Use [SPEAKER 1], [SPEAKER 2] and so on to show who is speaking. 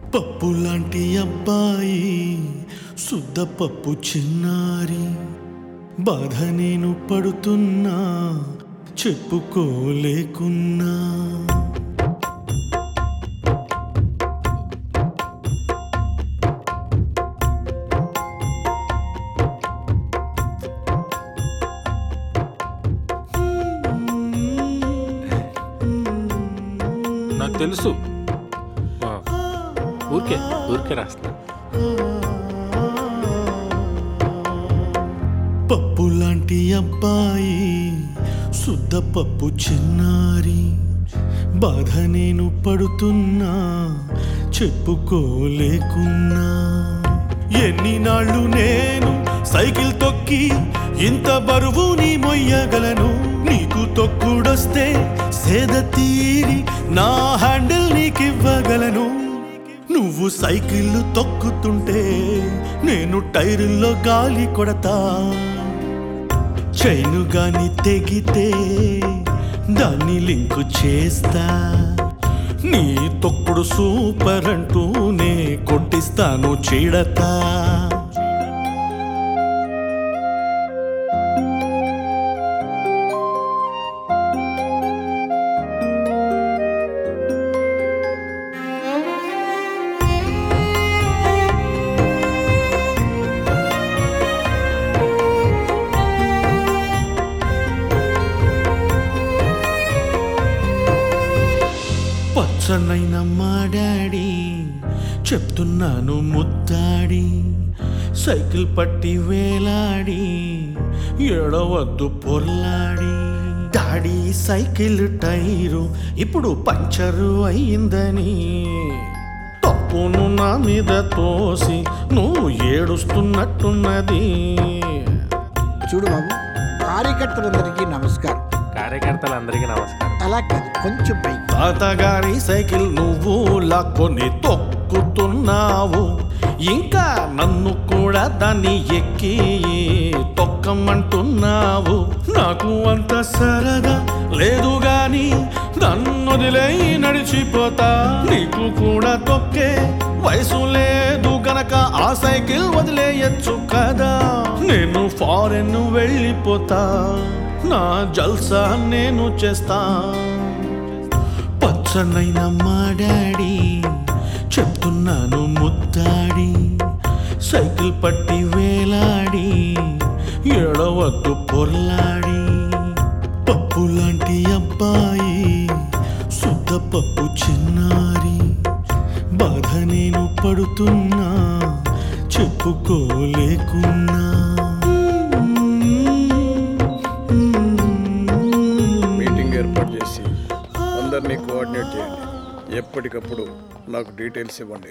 [SPEAKER 1] పప్పు లాంటి అబ్బాయి శుద్ధ పప్పు చిన్నారి బాధ నేను పడుతున్నా చెప్పుకోలేకున్నా
[SPEAKER 2] నాకు తెలుసు ఆ, ఊరికే ఊరికే రాస్తా
[SPEAKER 1] పప్పు లాంటి అబ్బాయి శుద్ధ పప్పు చిన్నారి బాధ నేను పడుతున్నా చెప్పుకోలేకున్నా ఎన్ని నాళ్ళు నేను సైకిల్ తొక్కి ఇంత బరువుని మొయ్యగలను నీకు తొక్కుడొస్తే సేద తీరి నా హ్యాండిల్ నీకివ్వగలను నువ్వు సైకిల్ తొక్కుతుంటే నేను టైరుల్లో గాలి కొడతా చైను గాని తెగితే దాన్ని లింకు చేస్తా నీ తొక్కుడు సూపర్ అంటూనే కొట్టిస్తాను చీడతా పచ్చనైన మా డాడీ చెప్తున్నాను ముద్దాడి సైకిల్ పట్టి వేలాడి ఎడవద్దు పొర్లాడి డాడీ సైకిల్ టైరు ఇప్పుడు పంచరు అయిందని తప్పును నా మీద తోసి నువ్వు ఏడుస్తున్నట్టున్నది
[SPEAKER 3] చూడు బాబు కార్యకర్తలందరికీ నమస్కారం
[SPEAKER 2] కార్యకర్తలందరికీ నమస్కారం
[SPEAKER 3] అలా కాదు కొంచెం పై
[SPEAKER 1] తాతగారి సైకిల్ నువ్వు లాక్కొని తొక్కుతున్నావు ఇంకా నన్ను కూడా దాన్ని ఎక్కి తొక్కమంటున్నావు నాకు అంత సరదా లేదు గాని నన్ను వదిలేయి నడిచిపోతా నీకు కూడా తొక్కే వయసు లేదు గనక ఆ సైకిల్ వదిలేయచ్చు కదా నేను ఫారెన్ వెళ్ళిపోతా నా జల్సా నేను చేస్తా పచ్చనైన మా డాడీ చెప్తున్నాను ముద్దాడి సైకిల్ పట్టి వేలాడి ఎడవద్దు పొర్లాడి పప్పు లాంటి అబ్బాయి శుద్ధ పప్పు చిన్నారి బాధ నేను పడుతున్నా చెప్పుకోలేకున్నా
[SPEAKER 4] మీటింగ్ ఏర్పాటు చేసి అందరినీ కోఆర్డినేట్ చేయండి ఎప్పటికప్పుడు నాకు డీటెయిల్స్ ఇవ్వండి